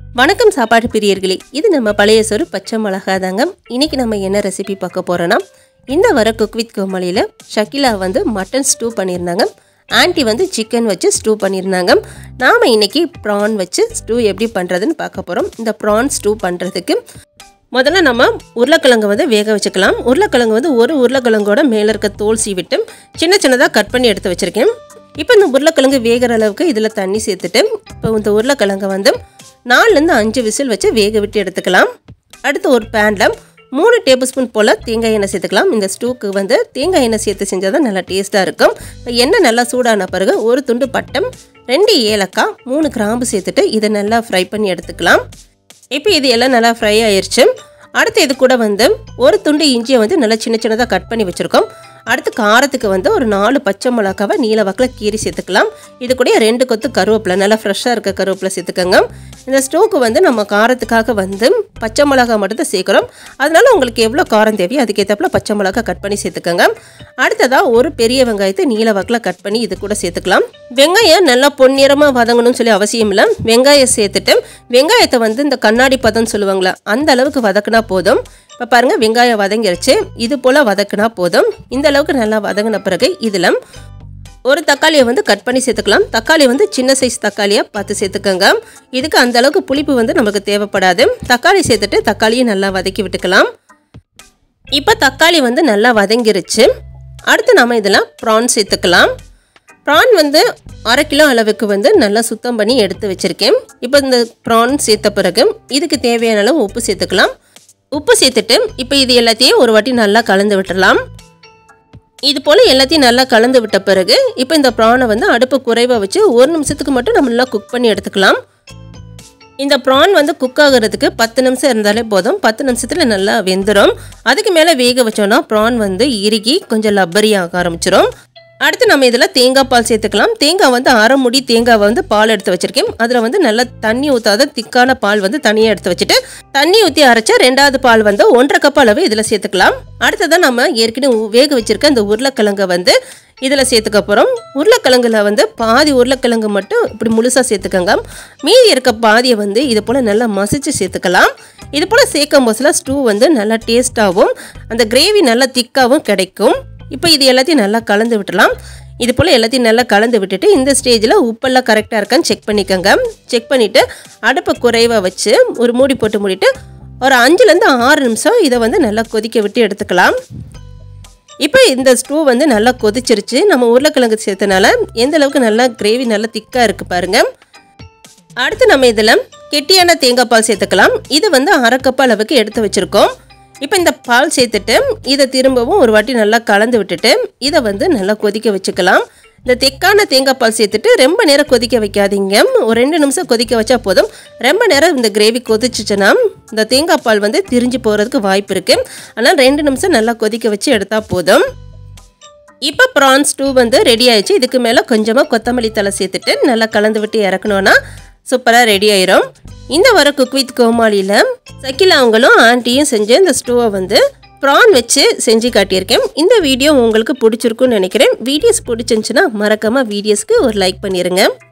வணக்கம் சாப்பாடு பிரியர்களே இது நம்ம பழைய சோறு பச்சை மிளகா தாங்க இன்னைக்கு நம்ம என்ன ரெசிபி பார்க்க போறோம்னா இந்த வர குக் வித் கோமாளியில் ஷக்கிலா வந்து மட்டன் ஸ்டூ பண்ணியிருந்தாங்க ஆன்ட்டி வந்து சிக்கன் வச்சு ஸ்டூ பண்ணியிருந்தாங்க நாம் இன்னைக்கு ப்ரான் வச்சு ஸ்டூ எப்படி பண்ணுறதுன்னு பார்க்க போகிறோம் இந்த ப்ரான் ஸ்டூ பண்ணுறதுக்கு முதல்ல நம்ம உருளைக்கிழங்கு வந்து வேக வச்சுக்கலாம் உருளைக்கிழங்கு வந்து ஒரு உருளைக்கிழங்கோட மேலே இருக்க தோல் சீவிட்டு சின்ன சின்னதாக கட் பண்ணி எடுத்து வச்சுருக்கேன் இப்போ இந்த உருளைக்கிழங்கு வேகிற அளவுக்கு இதில் தண்ணி சேர்த்துட்டு இப்போ இந்த உருளைக்கிழங்கை வந்து நாலுலேருந்து அஞ்சு விசில் வச்சு வேக விட்டு எடுத்துக்கலாம் அடுத்து ஒரு பேனில் மூணு டேபிள் ஸ்பூன் போல் தேங்காய் எண்ணெய் சேர்த்துக்கலாம் இந்த ஸ்டூக்கு வந்து தேங்காய் எண்ணெய் சேர்த்து செஞ்சால் தான் நல்லா டேஸ்ட்டாக இருக்கும் இப்போ எண்ணெய் நல்லா சூடான பிறகு ஒரு துண்டு பட்டம் ரெண்டு ஏலக்காய் மூணு கிராம்பு சேர்த்துட்டு இதை நல்லா ஃப்ரை பண்ணி எடுத்துக்கலாம் இப்போ இது எல்லாம் நல்லா ஃப்ரை ஆயிருச்சு அடுத்து இது கூட வந்து ஒரு துண்டு இஞ்சியை வந்து நல்லா சின்ன சின்னதாக கட் பண்ணி வச்சுருக்கோம் அடுத்து காரத்துக்கு வந்து ஒரு நாலு பச்சை மிளகாவை நீல வாக்கில் கீரி சேர்த்துக்கலாம் இது கூட ரெண்டு கொத்து கருவேப்பிலை நல்லா ஃப்ரெஷ்ஷாக இருக்க கருவேப்பிலை சேர்த்துக்கோங்க இந்த ஸ்டோக்கு வந்து நம்ம காரத்துக்காக வந்து பச்சை மிளகா மட்டும் தான் சேர்க்குறோம் அதனால உங்களுக்கு எவ்வளோ காரம் தேவையோ அதுக்கேற்றப்பல பச்சை மிளகா கட் பண்ணி சேர்த்துக்கோங்க அடுத்ததாக ஒரு பெரிய வெங்காயத்தை நீல வாக்கில் கட் பண்ணி இது கூட சேர்த்துக்கலாம் வெங்காயம் நல்லா பொன்னிறமாக வதங்கணும்னு சொல்லி அவசியம் இல்லை வெங்காயம் சேர்த்துட்டு வெங்காயத்தை வந்து இந்த கண்ணாடி பதம்னு சொல்லுவாங்களே அந்த அளவுக்கு வதக்குனா போதும் இப்போ பாருங்கள் வெங்காயம் வதங்கிருச்சு இது போல் வதக்குனா போதும் இந்த அளவுக்கு நல்லா வதங்கின பிறகு இதில் ஒரு தக்காளியை வந்து கட் பண்ணி சேர்த்துக்கலாம் தக்காளி வந்து சின்ன சைஸ் தக்காளியாக பார்த்து சேர்த்துக்கோங்க இதுக்கு அந்த அளவுக்கு புளிப்பு வந்து நமக்கு தேவைப்படாது தக்காளி சேர்த்துட்டு தக்காளியை நல்லா வதக்கி விட்டுக்கலாம் இப்போ தக்காளி வந்து நல்லா வதங்கிருச்சு அடுத்து நம்ம இதில் ப்ரான் சேர்த்துக்கலாம் ப்ரான் வந்து அரை கிலோ அளவுக்கு வந்து நல்லா சுத்தம் பண்ணி எடுத்து வச்சுருக்கேன் இப்போ இந்த ப்ரான் சேர்த்த பிறகு இதுக்கு தேவையான அளவு உப்பு சேர்த்துக்கலாம் உப்பு சேர்த்துட்டு இப்போ இது எல்லாத்தையும் ஒரு வாட்டி நல்லா கலந்து விட்டுறலாம் இது போல் எல்லாத்தையும் நல்லா கலந்து விட்ட பிறகு இப்போ இந்த ப்ரானை வந்து அடுப்பு குறைவாக வச்சு ஒரு நிமிஷத்துக்கு மட்டும் நம்ம நல்லா குக் பண்ணி எடுத்துக்கலாம் இந்த ப்ரான் வந்து குக் ஆகுறதுக்கு பத்து நிமிஷம் இருந்தாலே போதும் பத்து நிமிஷத்தில் நல்லா வெந்துடும் அதுக்கு மேலே வேக வச்சோன்னா ப்ரான் வந்து இறுகி கொஞ்சம் லப்பரி ஆக ஆரம்பிச்சிடும் அடுத்து நம்ம இதில் தேங்காய் பால் சேர்த்துக்கலாம் தேங்காய் வந்து அரை முடி தேங்காய் வந்து பால் எடுத்து வச்சுருக்கேன் அதில் வந்து நல்லா தண்ணி ஊற்றாத திக்கான பால் வந்து தனியாக எடுத்து வச்சுட்டு தண்ணி ஊற்றி அரைச்சா ரெண்டாவது பால் வந்து ஒன்றரை கப் அளவு இதில் சேர்த்துக்கலாம் அடுத்ததான் நம்ம ஏற்கனவே வேக வச்சுருக்க இந்த உருளைக்கிழங்கை வந்து இதில் சேர்த்துக்க போகிறோம் உருளைக்கிழங்குல வந்து பாதி உருளைக்கிழங்கு மட்டும் இப்படி முழுசாக சேர்த்துக்கோங்க மீதி இருக்க பாதியை வந்து இது போல் நல்லா மசிச்சு சேர்த்துக்கலாம் இது போல் சேர்க்கும் போதுல ஸ்டூ வந்து நல்லா டேஸ்ட்டாகவும் அந்த கிரேவி நல்லா திக்காகவும் கிடைக்கும் இப்போ இது எல்லாத்தையும் நல்லா கலந்து விட்டுலாம் இது போல் எல்லாத்தையும் நல்லா கலந்து விட்டுட்டு இந்த ஸ்டேஜில் உப்பெல்லாம் கரெக்டாக இருக்கான்னு செக் பண்ணிக்கோங்க செக் பண்ணிவிட்டு அடுப்பை குறைவாக வச்சு ஒரு மூடி போட்டு மூடிட்டு ஒரு அஞ்சுலேருந்து ஆறு நிமிஷம் இதை வந்து நல்லா கொதிக்க விட்டு எடுத்துக்கலாம் இப்போ இந்த ஸ்டூ வந்து நல்லா கொதிச்சிருச்சு நம்ம உருளைக்கிழங்கு சேர்த்தனால எந்த அளவுக்கு நல்லா கிரேவி நல்லா திக்காக இருக்குது பாருங்கள் அடுத்து நம்ம இதில் கெட்டியான தேங்காய் பால் சேர்த்துக்கலாம் இது வந்து அரை கப் அளவுக்கு எடுத்து வச்சுருக்கோம் இப்போ இந்த பால் சேர்த்துட்டு இதை திரும்பவும் ஒரு வாட்டி நல்லா கலந்து விட்டுட்டு இதை வந்து நல்லா கொதிக்க வச்சுக்கலாம் இந்த தெக்கான தேங்காய் பால் சேர்த்துட்டு ரொம்ப நேரம் கொதிக்க வைக்காதீங்க ஒரு ரெண்டு நிமிஷம் கொதிக்க வச்சா போதும் ரொம்ப நேரம் இந்த கிரேவி கொதிச்சிச்சுன்னா இந்த தேங்காய் பால் வந்து திரிஞ்சு போகிறதுக்கு வாய்ப்பு இருக்குது ஆனால் ரெண்டு நிமிஷம் நல்லா கொதிக்க வச்சு எடுத்தால் போதும் இப்போ ப்ரான் ஸ்டூ வந்து ரெடி ஆயிடுச்சு இதுக்கு மேலே கொஞ்சமாக கொத்தமல்லி தலை சேர்த்துட்டு நல்லா கலந்து விட்டு இறக்கணுன்னா சூப்பராக ரெடி ஆயிரும் இந்த வர குக் வித் கோமாளியில் சக்கிலாவங்களும் ஆண்டியும் செஞ்ச இந்த ஸ்டூவை வந்து ப்ரான் வச்சு செஞ்சு காட்டியிருக்கேன் இந்த வீடியோ உங்களுக்கு பிடிச்சிருக்குன்னு நினைக்கிறேன் வீடியோஸ் பிடிச்சிருந்துச்சுன்னா மறக்காமல் வீடியோஸ்க்கு ஒரு லைக் பண்ணிடுங்க